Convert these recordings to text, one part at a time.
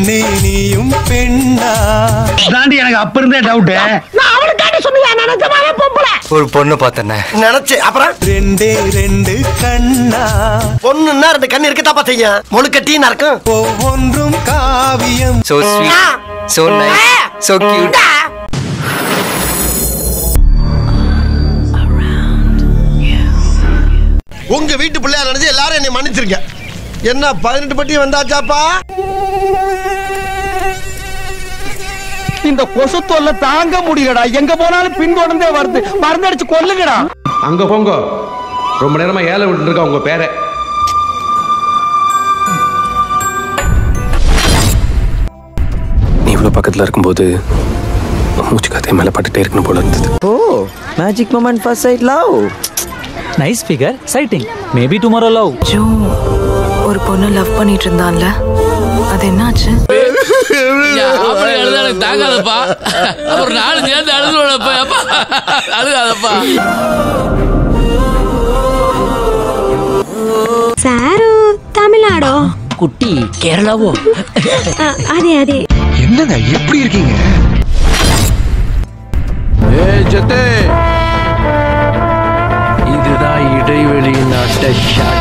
பெண்ணே நீயும் பெண்ணா தாண்டி எனக்கு அப்ப இருந்தே டவுட் ஒரு பொண்ணு பார்த்தனே நினைச்சு அப்புறம் ரெண்டே ரெண்டு கண்ணா பொண்ணுன்னா ரெண்டு கண்ணு இருக்கத்தாப்பா செய்யும் முழுக்கட்டின்னு இருக்கும் ஒவ்வொன்றும் காவியம் so sweet so nice so cute உங்க வீட்டு பிள்ளையா நினைச்சு எல்லாரும் என்னை மன்னிச்சிருங்க என்ன பதினெட்டு பட்டி வந்தாச்சாப்பா இந்த கொசு தொல்லை தாங்க முடியலடா எங்க போனாலும் பின்தொடர்ந்தே வருது மருந்தடிச்சு கொல்லுங்கடா அங்க போங்க ரொம்ப நேரமா ஏழை விட்டு இருக்கா உங்க பேரை நீ இவ்வளோ பக்கத்தில் இருக்கும்போது மூச்சு காத்தே மேலே பட்டுட்டே இருக்கணும் போல இருந்தது oh magic moment first sight love nice figure sighting maybe tomorrow love ஜோ ஒரு பொண்ணு லவ் பண்ணிட்டு இருந்தான்ல அது என்னாச்சு அப்படி எழுத எனக்கு தாங்காதப்பா அப்புறம் நானும் சேர்ந்து அழுதுவப்பா அப்பா அழுகாதப்பா சாரு தமிழ்நாடோ குட்டி கேரளாவோ அதே அதே என்னங்க எப்படி இருக்கீங்க இதுதான் இடைவெளியின் அட்ட ஷாட்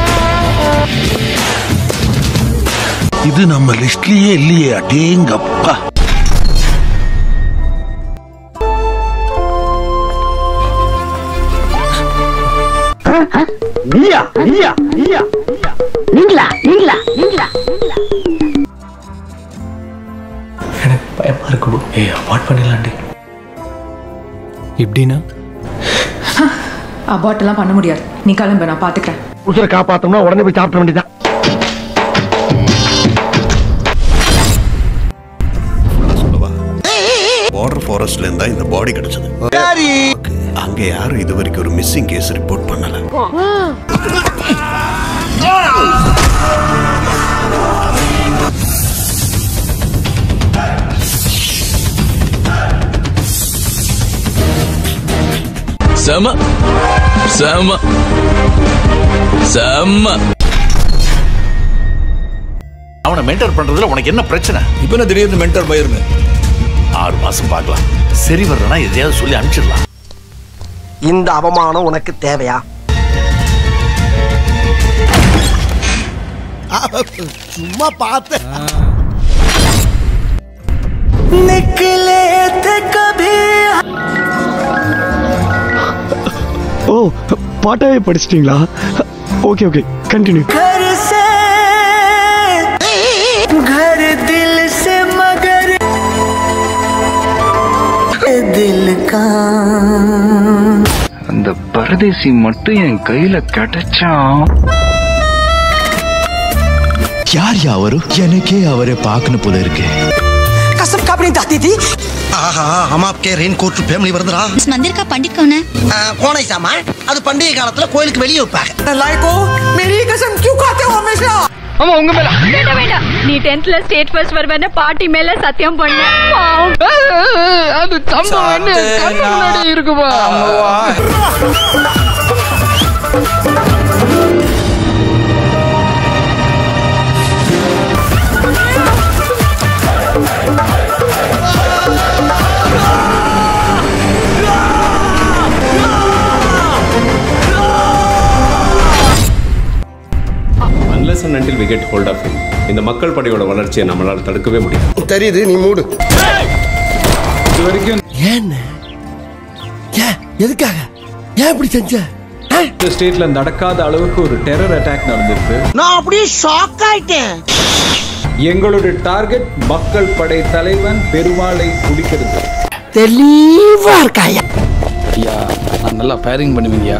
இது நம்ம லிஸ்ட்லயே இல்லையே அடேங்கப்பா நீயா நீயா நீயா நீங்களா நீங்களா நீங்களா எனக்கு பயமா இருக்கு ஏய் அவாய்ட் பண்ணிடலாண்டி எப்படின்னா அபார்ட் எல்லாம் பண்ண முடியாது நீ கிளம்பு நான் பாத்துக்கிறேன் உசுரை காப்பாத்தோம்னா உடனே போய் சாப்பிட வேண்டியதான் பார்டர் ஃபாரஸ்ட்ல இருந்தா இந்த பாடி கிடைச்சது அங்க யாரும் இது வரைக்கும் ஒரு மிஸ்ஸிங் கேஸ் ரிப்போர்ட் பண்ணல செம செம செம்ம அவனை மென்டர் பண்றதுல உனக்கு என்ன பிரச்சனை இப்போ என்ன திடீர்னு மென்டர் பயிருங்க ஆறு மாசம் பார்க்கலாம் சரி வரலனா எதையாவது சொல்லி அனுப்பிச்சிடலாம் இந்த அவமானம் உனக்கு தேவையா சும்மா பார்த்தேன் ஓ பாட்டாவே படிச்சிட்டீங்களா ஓகே ஓகே கண்டினியூ அந்த பரதேசி மட்டும் என் கையில கிடைச்சா யார் அவரு எனக்கே அவரை பார்க்கணும் போல இருக்கு कसम कापनी चाहती थी ஆஹா हम आपके रेनकोट फैमिली வருதுடா इस मंदिर का पंडित कौन है கோனை சாமா அது பண்டிகை காலத்துல கோயிலுக்கு வெளியே வைப்பாங்க லாய்க்கோ मेरी कसम क्यों खाते हो हमेशा ஆமா உங்க மேல வேண்டாம் வேண்டாம் நீ டென்த்ல ஸ்டேட் ஃபர்ஸ்ட் வருவேன்னு பாட்டி மேல சத்தியம் பண்ண அது சம்பவம் கண்ணு முன்னாடி இருக்குமா unless and until we get hold of him இந்த மக்கள் படையோட வளர்ச்சியை நம்மளால தடுக்கவே முடியாது தெரியுது நீ மூடு இது வரைக்கும் ஏன் ஏன் எதுக்காக ஏன் இப்படி செஞ்ச இந்த ஸ்டேட்ல நடக்காத அளவுக்கு ஒரு டெரர் அட்டாக் நடந்திருக்கு நான் அப்படியே ஷாக் ஆயிட்டேன் எங்களுடைய டார்கெட் மக்கள் படை தலைவன் பெருமாளை குடிக்கிறது தெளிவா இருக்காயா ஐயா நான் நல்லா ஃபயரிங் பண்ணுவீங்கய்யா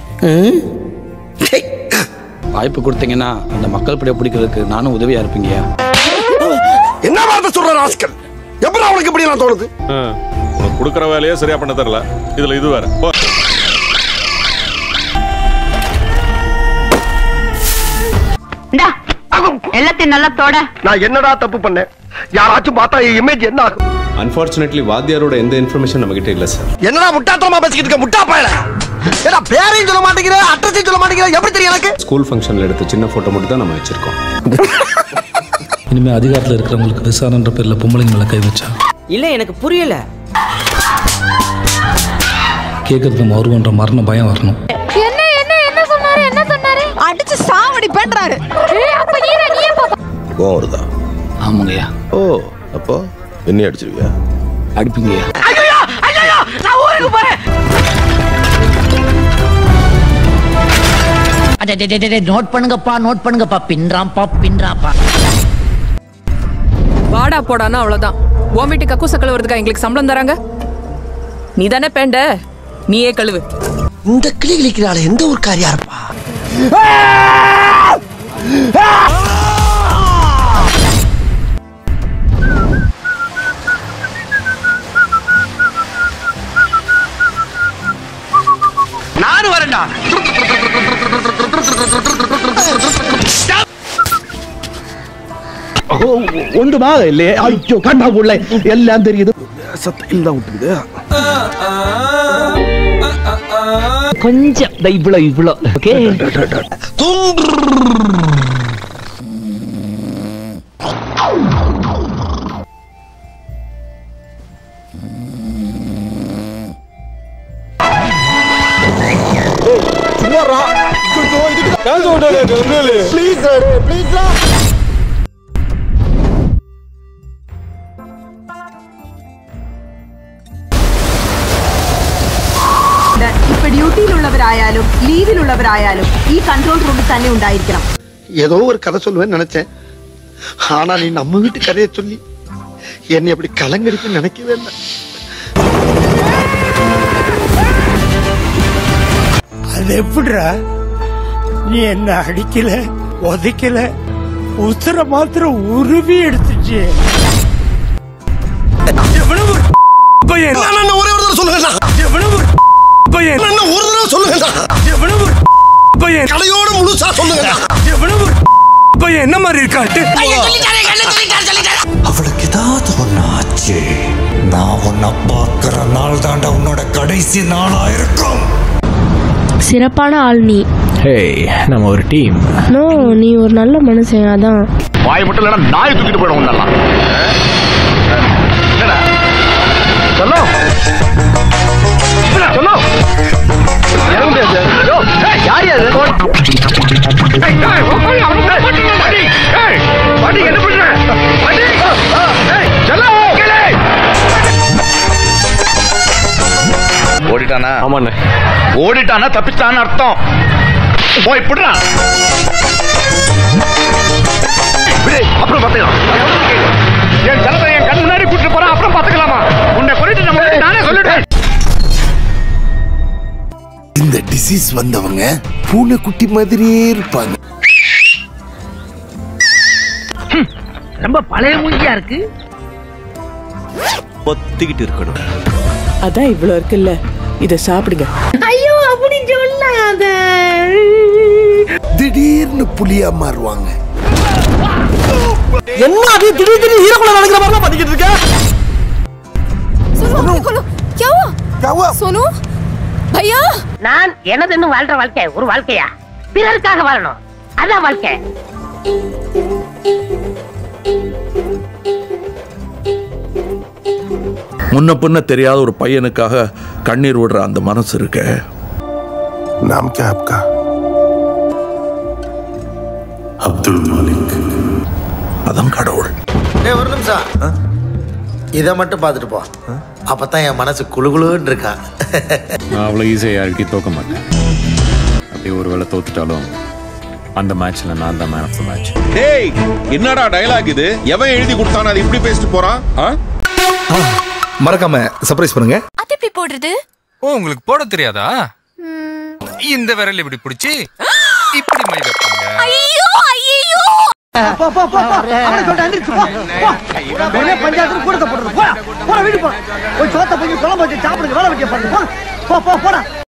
வாய்ப்பு கொடுத்தீங்கன்னா அந்த மக்கள் படையை பிடிக்கிறதுக்கு நானும் உதவியா இருப்பீங்கய்யா என்ன வார்த்தை சொல்ற ராஸ்கல் எப்படி அவனுக்கு இப்படி எல்லாம் தோணுது உனக்கு கொடுக்குற வேலையே சரியா பண்ண தெரியல இதுல இது வேற போ. எல்லாத்தையும் நல்லா தொட நான் என்னடா தப்பு பண்ணேன் யாராச்சும் பார்த்தா என் இமேஜ் என்ன ஆகும் அன்பார்ச்சுனேட்லி வாத்தியாரோட எந்த இன்ஃபர்மேஷன் நம்ம கிட்ட இல்ல சார் என்னடா முட்டாத்தனமா பேசிக்கிட்டு இருக்க முட்டா பயல ஏடா பேரையும் சொல்ல மாட்டேங்கிற அட்ரஸையும் சொல்ல மாட்டேங்கிற எப்படி தெரியும் எனக்கு ஸ்கூல் ஃபங்க்ஷன்ல எடுத்த சின்ன போட்டோ மட்டும் தான் நம்ம வச்சிருக்கோம் இனிமே அதிகாரத்தில் இருக்கிறவங்களுக்கு விசாரணைன்ற பேர்ல பொம்பளைங்க மேல கை வச்சா இல்ல எனக்கு புரியல கேட்கறது நம்ம வருவோன்ற மரண பயம் வரணும் என்ன என்ன என்ன சொன்னாரு என்ன சொன்னாரு அடிச்சு சாவடி பண்றாரு அப்ப நீ நீ கோவம் வருதா ஆமாங்கய்யா ஓ அப்போ என்ன அடிச்சிருவியா அடிப்பீங்கய்யா ஐயோ ஐயோ நான் ஊருக்கு போறேன் நோட் பண்ணுங்கப்பா நோட் பண்ணுங்கப்பா பின்றாம்பா பின்றாம்பா வாடா போடானா அவ்வளவுதான் உன் வீட்டு கக்கூச கழுவுறதுக்கா எங்களுக்கு சம்பளம் தராங்க நீ தானே பேண்ட நீயே கழுவு இந்த கிளி கிளிக்கிறாள் எந்த ஊர்க்காரியா இருப்பா நானும் வரேன்டா ஒன்றுமா இல்லையே ஐயோ கண்ணா உள்ள எல்லாம் தெரியுது சத்தையில் தான் விட்டுருது கொஞ்சம் இவ்வளோ இவ்வளோ ஓகே ഇപ്പൊ ഡ്യൂട്ടിയിലുള്ളവരായാലും ലീവിലുള്ളവരായാലും ഈ കൺട്രോൾ റൂമിൽ തന്നെ ഉണ്ടായിരിക്കണം ஏதோ ஒரு கதை சொல்லுவேன்னு நினைச்சேன் ஆனா நீ நம்ம வீட்டு கதையை சொல்லி என்னை அப்படி கலங்கடிப்பு நினைக்கவே இல்லை அது எப்படிடா நீ என்ன அடிக்கல உதைக்கல உசுர மாத்திரம் உருவி எடுத்துச்சு எவ்வளவு ஒரு பையன் ஒரே ஒரு தடவை சொல்லுங்க எவ்வளவு ஒரு பையன் ஒரு தடவை சொல்லுங்க எவ்வளவு ஒரு பையன் கடையோட முழுசா சொல்லுங்க எவ்வளவு ஒரு பையன் என்ன மாதிரி இருக்காட்டு அவளுக்கு ஏதாவது ஒண்ணு ஆச்சு நான் உன்னை பார்க்கிற நாள் தாண்டா உன்னோட கடைசி நாளா இருக்கும் சிறப்பான ஆள் நீ ஹே நம்ம ஒரு டீம் நோ நீ ஒரு நல்ல மனுஷன் அதான் வாய் மட்டும் இல்லைன்னா நாய் தூக்கிட்டு போயிடும் நல்லா சொல்லோ சொல்லோ யார் யாரு என்ன பண்ற ஓடிட்டானா ஆமாண்ணே ஓடிட்டானா தப்பிச்சிட்டான்னு அர்த்தம் போய் பிடுறா விடு, அப்புறம் பாத்துக்கலாம் என் ஜனத்தை என் கண் முன்னாடி கூட்டிட்டு போறேன் அப்புறம் பாத்துக்கலாமா உன்னை கொண்டுட்டு நம்ம நானே சொல்லிட்டேன் இந்த டிசீஸ் வந்தவங்க பூனை குட்டி மாதிரியே இருப்பாங்க ரொம்ப பழைய மூஞ்சியா இருக்கு பொத்திக்கிட்டு இருக்கணும் அதான் இவ்வளவு இருக்குல்ல இத சாப்பிடுங்க ஐயோ அப்படி சொல்லாத திடீர்னு புலியா மாறுவாங்க என்ன அது திடீர் திடீர் ஹீரோக்குள்ள நடக்கிற மாதிரிலாம் பண்ணிக்கிட்டு இருக்க सोनू भैया நான் எனதுன்னு வாழ்ற வாழ்க்கை ஒரு வாழ்க்கையா பிறருக்காக வாழணும் அதான் வாழ்க்கை முன்ன பின்ன தெரியாத ஒரு பையனுக்காக கண்ணீர் விடுற அந்த மனசு இருக்க நாம் கே ஆப்கா அப்துல் மாலிக் அதான் கடவுள் டேய் ஒரு நிமிஷம் இதை மட்டும் பார்த்துட்டு போ அப்பதான் என் மனசு குளுகுளுன்னு இருக்கா நான் அவ்வளோ ஈஸியாக யார்கிட்டயும் தோக்க மாட்டேன் அப்படியே ஒரு வேளை தோத்துட்டாலும் அந்த மேட்ச்ல நான் தான் மேன் ஆஃப் த மேட்ச் டேய் என்னடா டயலாக் இது எவன் எழுதி கொடுத்தானோ அது இப்படி பேசிட்டு போறான் ஆ? மறக்காம சர்ப்ரைஸ் பண்ணுங்க அது எப்படி போடுறது ஓ உங்களுக்கு போட தெரியாதா இந்த விரல் இப்படி பிடிச்சி இப்படி மை வைப்பாங்க ஐயோ ஐயோ போ போ போ போ அவனை சொல்லிட்டு அந்திரிச்சு போ போ உடனே பஞ்சாயத்து கூடத்தை போடுறது போடா போடா வீட்டுக்கு போடா போய் சோத்த போய் குழம்பு வச்சு சாப்பிடுங்க வேலை வைக்க பாருங்க போ போ போடா